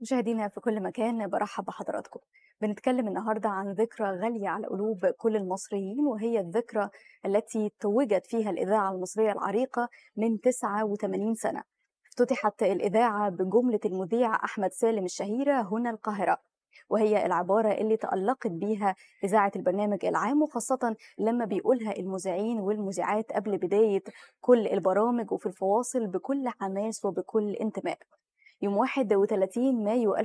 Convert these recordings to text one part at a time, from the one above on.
مشاهدينا في كل مكان برحب بحضراتكم بنتكلم النهاردة عن ذكرى غالية على قلوب كل المصريين وهي الذكرى التي توجت فيها الإذاعة المصرية العريقة من 89 سنة افتتحت الإذاعة بجملة المذيع أحمد سالم الشهيرة هنا القاهرة وهي العبارة اللي تألقت بيها إذاعة البرنامج العام وخاصة لما بيقولها المذيعين والمذيعات قبل بداية كل البرامج وفي الفواصل بكل حماس وبكل انتماء يوم 31 مايو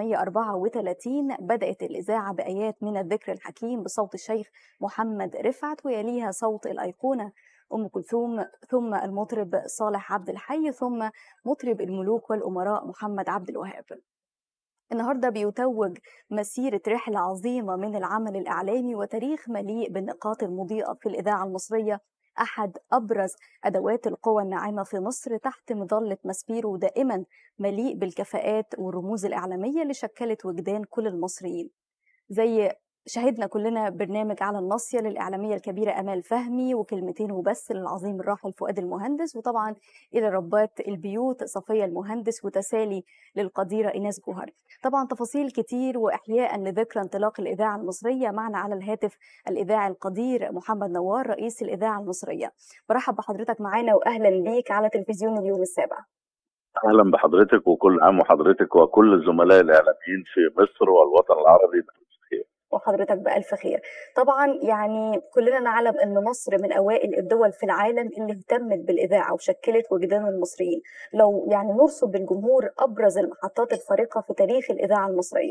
1934 بدأت الإذاعة بآيات من الذكر الحكيم بصوت الشيخ محمد رفعت ويليها صوت الأيقونة أم كلثوم ثم المطرب صالح عبد الحي ثم مطرب الملوك والأمراء محمد عبد الوهاب النهارده بيتوج مسيرة رحلة عظيمة من العمل الإعلامي وتاريخ مليء بالنقاط المضيئة في الإذاعة المصرية أحد أبرز أدوات القوى الناعمة في مصر تحت مظلة ماسبيرو دائما مليء بالكفاءات والرموز الإعلامية اللي شكلت وجدان كل المصريين زي شهدنا كلنا برنامج على الناصية للإعلامية الكبيرة أمال فهمي وكلمتين وبس للعظيم الراحل فؤاد المهندس وطبعا إلى ربات البيوت صفية المهندس وتسالي للقديرة إيناس جوهر طبعا تفاصيل كتير وإحياء لذكرى انطلاق الإذاعة المصرية معنا على الهاتف الإذاعي القدير محمد نوار رئيس الإذاعة المصرية برحب بحضرتك معانا وأهلا بيك على تلفزيون اليوم السابع اهلا بحضرتك وكل عام وحضرتك وكل الزملاء الاعلاميين في مصر والوطن العربي بخير. وحضرتك بألف خير طبعا يعني كلنا نعلم أن مصر من أوائل الدول في العالم اللي اهتمت بالإذاعة وشكلت وجدان المصريين لو يعني نرصد بالجمهور أبرز المحطات الفارقة في تاريخ الإذاعة المصرية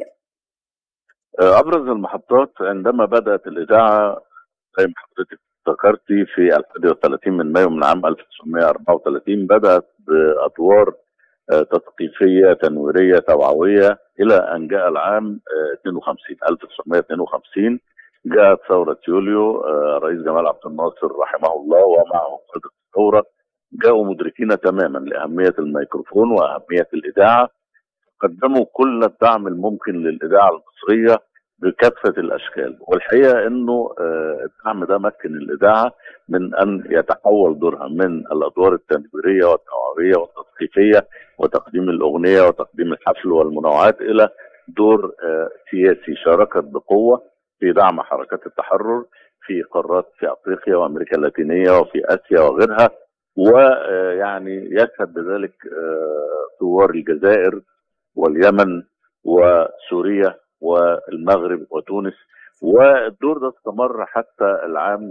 ابرز المحطات عندما بدات الاذاعه زي ما حضرتك ذكرتي في 31 من مايو من عام 1934 بدات بادوار تثقيفيه تنويريه توعويه الى ان جاء العام 52 1952 جاءت ثوره يوليو رئيس جمال عبد الناصر رحمه الله ومعه قاده الثوره جاءوا مدركين تماما لاهميه الميكروفون واهميه الاذاعه قدموا كل الدعم الممكن للاذاعه المصريه بكافه الاشكال والحقيقه انه الدعم ده مكن الاذاعه من ان يتحول دورها من الادوار التنويريه والتوعويه والتثقيفيه وتقديم الاغنيه وتقديم الحفل والمنوعات الى دور سياسي شاركت بقوه في دعم حركات التحرر في قارات في افريقيا وامريكا اللاتينيه وفي اسيا وغيرها ويعني يشهد بذلك ثوار الجزائر واليمن وسوريا والمغرب وتونس والدور ده استمر حتى العام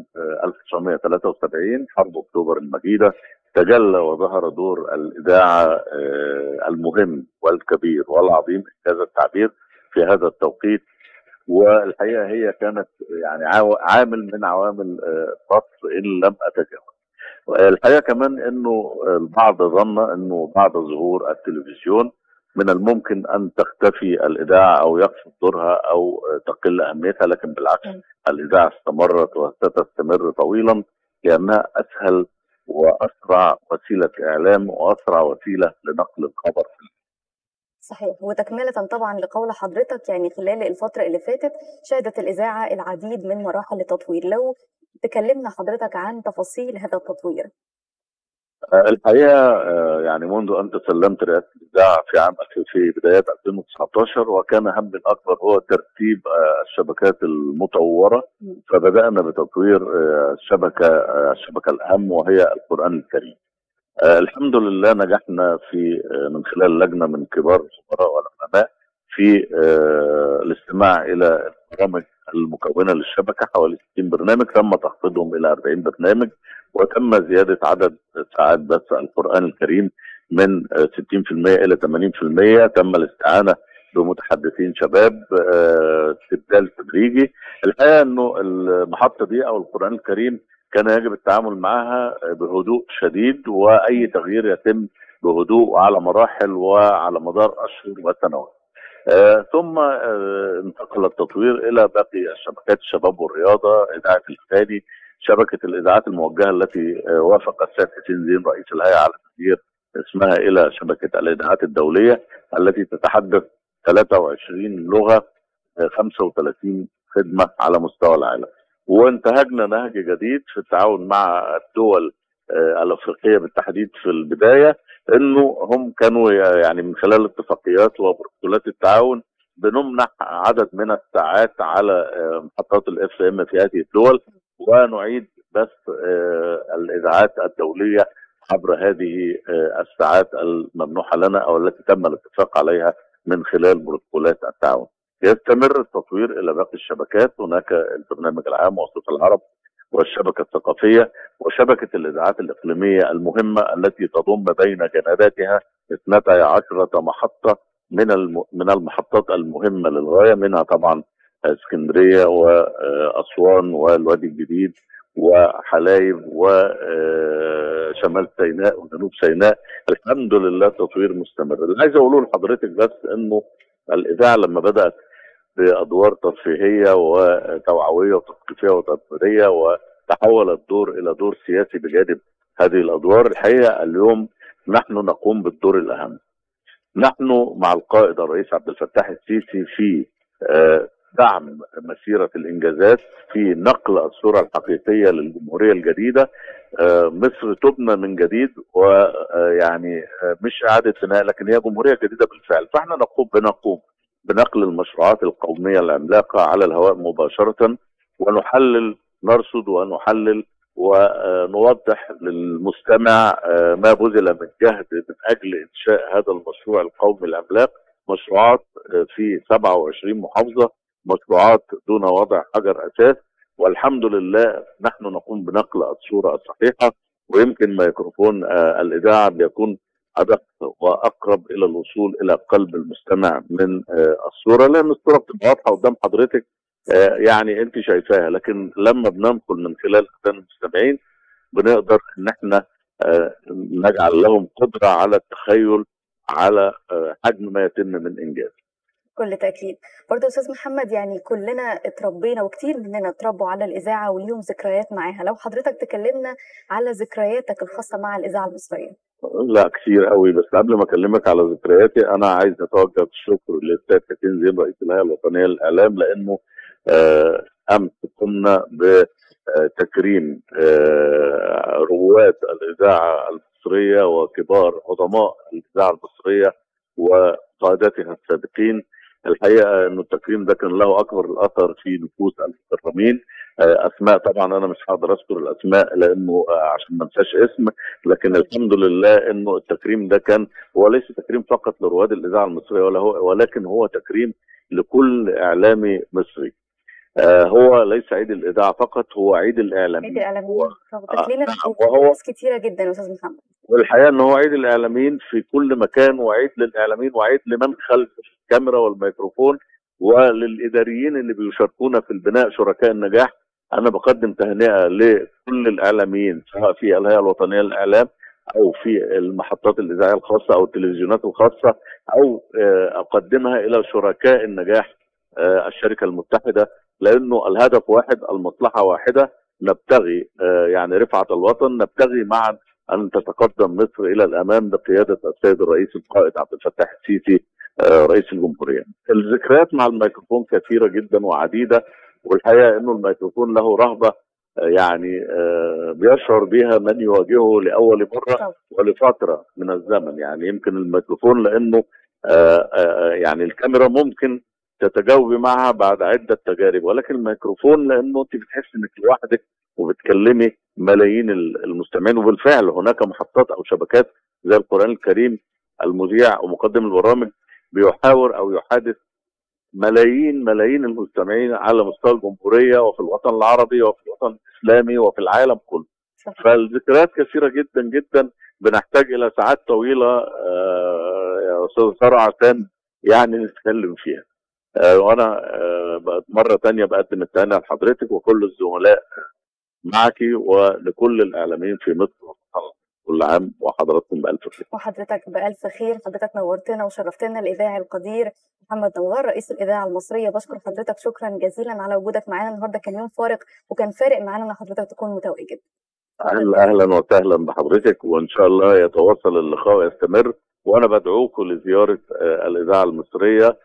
1973 حرب اكتوبر المجيده تجلى وظهر دور الاذاعه المهم والكبير والعظيم انجاز التعبير في هذا التوقيت والحقيقه هي كانت يعني عامل من عوامل الفصل ان لم اتجاوز. الحقيقه كمان انه البعض ظن انه بعد ظهور التلفزيون من الممكن ان تختفي الاذاعه او يخفض دورها او تقل اهميتها لكن بالعكس الاذاعه استمرت وستستمر طويلا لانها اسهل واسرع وسيله اعلام واسرع وسيله لنقل الخبر صحيح وتكملة طبعا لقول حضرتك يعني خلال الفترة اللي فاتت شهدت الإذاعة العديد من مراحل التطوير لو تكلمنا حضرتك عن تفاصيل هذا التطوير الحقيقه يعني منذ ان تسلمت رئاسه الاذاعه في عام في بدايات 2019 وكان هم الاكبر هو ترتيب الشبكات المطوره فبدانا بتطوير الشبكه الشبكه الاهم وهي القران الكريم. الحمد لله نجحنا في من خلال لجنه من كبار الخبراء والعلماء في الاستماع الى البرامج المكونه للشبكه حوالي 60 برنامج تم تخفيضهم الى 40 برنامج وتم زياده عدد ساعات بث القران الكريم من 60% الى 80% تم الاستعانه بمتحدثين شباب استبدال تدريجي الحقيقه انه المحطه دي او القران الكريم كان يجب التعامل معها بهدوء شديد واي تغيير يتم بهدوء وعلى مراحل وعلى مدار اشهر وسنوات. آه ثم آه انتقل التطوير الى باقي الشبكات الشباب والرياضه اذاعه الثاني شبكه الاذاعات الموجهه التي آه وافق السيد حسين زين رئيس الهيئه على تغيير اسمها الى شبكه الاذاعات الدوليه التي تتحدث 23 لغه 35 خدمه على مستوى العالم. وانتهجنا نهج جديد في التعاون مع الدول الافريقيه بالتحديد في البدايه انه هم كانوا يعني من خلال اتفاقيات وبروتوكولات التعاون بنمنح عدد من الساعات على محطات الاف ام في هذه الدول ونعيد بث الاذاعات الدوليه عبر هذه الساعات الممنوحه لنا او التي تم الاتفاق عليها من خلال بروتوكولات التعاون. يستمر التطوير الى باقي الشبكات هناك البرنامج العام وصوت العرب والشبكه الثقافيه وشبكه الاذاعات الاقليميه المهمه التي تضم بين جناداتها 12 محطه من من المحطات المهمه للغايه منها طبعا اسكندريه واسوان والوادي الجديد وحلايب وشمال سيناء وجنوب سيناء الحمد لله تطوير مستمر اللي عايز اقوله لحضرتك بس انه الاذاعه لما بدات بادوار ترفيهيه وتوعويه وتثقيفيه وتطويريه وتحول الدور الى دور سياسي بجانب هذه الادوار الحقيقه اليوم نحن نقوم بالدور الاهم نحن مع القائد الرئيس عبد الفتاح السيسي في دعم مسيرة الإنجازات في نقل الصورة الحقيقية للجمهورية الجديدة مصر تبنى من جديد ويعني مش إعادة بناء لكن هي جمهورية جديدة بالفعل فإحنا نقوم بنقوم بنقل المشروعات القومية العملاقة على الهواء مباشرة ونحلل نرصد ونحلل ونوضح للمستمع ما بذل من جهد من اجل انشاء هذا المشروع القومي العملاق مشروعات في 27 محافظه مشروعات دون وضع حجر اساس والحمد لله نحن نقوم بنقل الصوره الصحيحه ويمكن ميكروفون الاذاعه بيكون ادق واقرب الى الوصول الى قلب المستمع من الصوره لان الصوره بتبقى واضحه قدام حضرتك يعني انت شايفاها لكن لما بننقل من خلال اذان المستمعين بنقدر ان احنا نجعل لهم قدره على التخيل على حجم ما يتم من انجاز. بكل تاكيد برضه استاذ محمد يعني كلنا اتربينا وكتير مننا اتربوا على الاذاعه وليهم ذكريات معاها لو حضرتك تكلمنا على ذكرياتك الخاصه مع الاذاعه المصريه لا كتير قوي بس قبل ما اكلمك على ذكرياتي انا عايز اتوجه بالشكر للاستاذ حسين زين رئيس الهيئه الوطنيه للاعلام لانه امس قمنا بتكريم رواد الاذاعه المصريه وكبار عظماء الاذاعه المصريه وقادتها السابقين الحقيقه انه التكريم ده كان له اكبر الاثر في نفوس المكرمين اسماء طبعا انا مش هقدر اذكر الاسماء لانه عشان ما انساش اسم لكن الحمد لله انه التكريم ده كان هو ليس تكريم فقط لرواد الاذاعه المصريه ولا هو ولكن هو تكريم لكل اعلامي مصري آه هو ليس عيد الاذاعه فقط هو عيد الاعلاميين عيد الاعلاميين تكريمنا وهو ناس كتيره جدا يا استاذ محمد والحقيقه ان هو عيد الاعلاميين في كل مكان وعيد للاعلاميين وعيد لمن خلف الكاميرا والميكروفون وللاداريين اللي بيشاركونا في البناء شركاء النجاح انا بقدم تهنئه لكل الاعلاميين سواء في الهيئه الوطنيه للاعلام او في المحطات الاذاعيه الخاصه او التلفزيونات الخاصه او اقدمها الى شركاء النجاح الشركه المتحده لانه الهدف واحد المصلحه واحده نبتغي يعني رفعه الوطن نبتغي معا ان تتقدم مصر الى الامام بقياده السيد الرئيس القائد عبد الفتاح السيسي رئيس الجمهوريه. الذكريات مع الميكروفون كثيره جدا وعديده والحقيقه انه الميكروفون له رهبه يعني بيشعر بها من يواجهه لاول مره ولفتره من الزمن يعني يمكن الميكروفون لانه يعني الكاميرا ممكن تتجاوبي معها بعد عده تجارب ولكن الميكروفون لانه انت بتحس انك لوحدك وبتكلمي ملايين المستمعين وبالفعل هناك محطات او شبكات زي القران الكريم المذيع ومقدم البرامج بيحاور او يحادث ملايين ملايين المستمعين على مستوى الجمهوريه وفي الوطن العربي وفي الوطن الاسلامي وفي العالم كله. فالذكريات كثيره جدا جدا بنحتاج الى ساعات طويله آه يا استاذ ساره عشان يعني نتكلم فيها. آه وانا آه مره ثانيه بقدم التهنئه لحضرتك وكل الزملاء معك ولكل الاعلاميين في مصر كل عام وحضراتكم بالف خير. وحضرتك بالف خير، حضرتك نورتنا وشرفتنا الاذاعي القدير محمد نوار رئيس الاذاعه المصريه، بشكر حضرتك شكرا جزيلا على وجودك معانا النهارده كان يوم فارق وكان فارق معانا ان حضرتك تكون متواجد. اهلا اهلا وسهلا بحضرتك وان شاء الله يتواصل اللقاء ويستمر وانا بدعوكم لزياره الاذاعه المصريه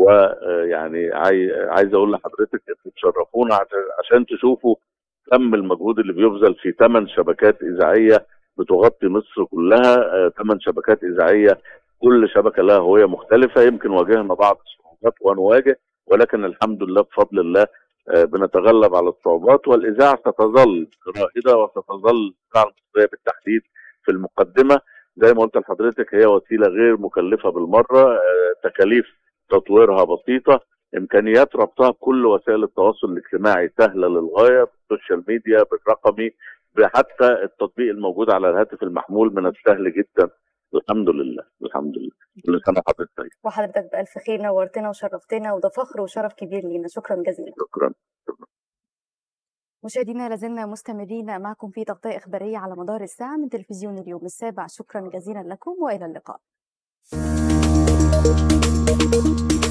ويعني عايز اقول لحضرتك انتوا تشرفونا عشان تشوفوا كم المجهود اللي بيبذل في ثمان شبكات اذاعيه بتغطي مصر كلها ثمان شبكات اذاعيه كل شبكه لها هويه مختلفه يمكن واجهنا بعض الصعوبات ونواجه ولكن الحمد لله بفضل الله بنتغلب على الصعوبات والاذاعه ستظل رائده وستظل الاذاعه المصريه بالتحديد في المقدمه زي ما قلت لحضرتك هي وسيله غير مكلفه بالمره تكاليف تطويرها بسيطه امكانيات ربطها بكل وسائل التواصل الاجتماعي سهله للغايه بالسوشيال ميديا بالرقمي حتى التطبيق الموجود على الهاتف المحمول من السهل جدا الحمد لله الحمد لله كل سنه وحضرتك طيب وحضرتك بألف خير نورتنا وشرفتنا وده فخر وشرف كبير لينا شكرا جزيلا شكرا مشاهدينا لازلنا مستمرين معكم في تغطية إخبارية على مدار الساعة من تلفزيون اليوم السابع شكرا جزيلا لكم وإلى اللقاء